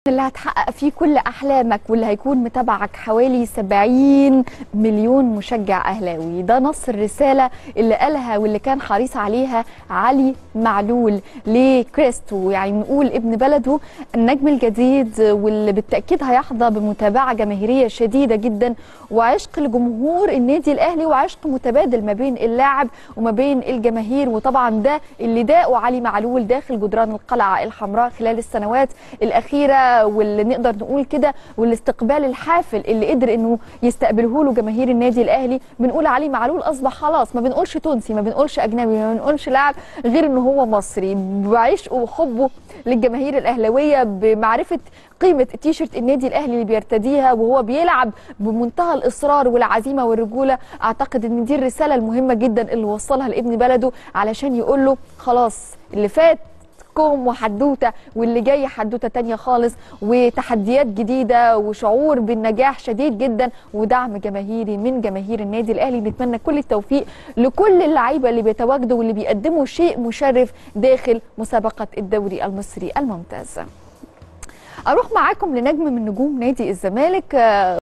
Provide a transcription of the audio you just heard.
اللي هتحقق فيه كل احلامك واللي هيكون متابعك حوالي 70 مليون مشجع اهلاوي ده نص الرساله اللي قالها واللي كان حريص عليها علي معلول لكريستو يعني بنقول ابن بلده النجم الجديد واللي بالتاكيد هيحظى بمتابعه جماهيريه شديده جدا وعشق لجمهور النادي الاهلي وعشق متبادل ما بين اللاعب وما بين الجماهير وطبعا ده اللي داقه علي معلول داخل جدران القلعه الحمراء خلال السنوات الاخيره واللي نقدر نقول كده والاستقبال الحافل اللي قدر انه يستقبله له جماهير النادي الاهلي بنقول علي معلول اصبح خلاص ما بنقولش تونسي ما بنقولش اجنبي ما بنقولش لاعب غير انه هو مصري بعشقه وحبه للجماهير الاهلاويه بمعرفه قيمه التيشيرت النادي الاهلي اللي بيرتديها وهو بيلعب بمنتهى الاصرار والعزيمه والرجوله اعتقد ان دي الرساله المهمه جدا اللي وصلها لابن بلده علشان يقول له خلاص اللي فات كوم وحدوته واللي جاي حدوته تانية خالص وتحديات جديده وشعور بالنجاح شديد جدا ودعم جماهيري من جماهير النادي الاهلي نتمنى كل التوفيق لكل اللعيبه اللي بيتواجدوا واللي بيقدموا شيء مشرف داخل مسابقه الدوري المصري الممتاز. اروح معاكم لنجم من نجوم نادي الزمالك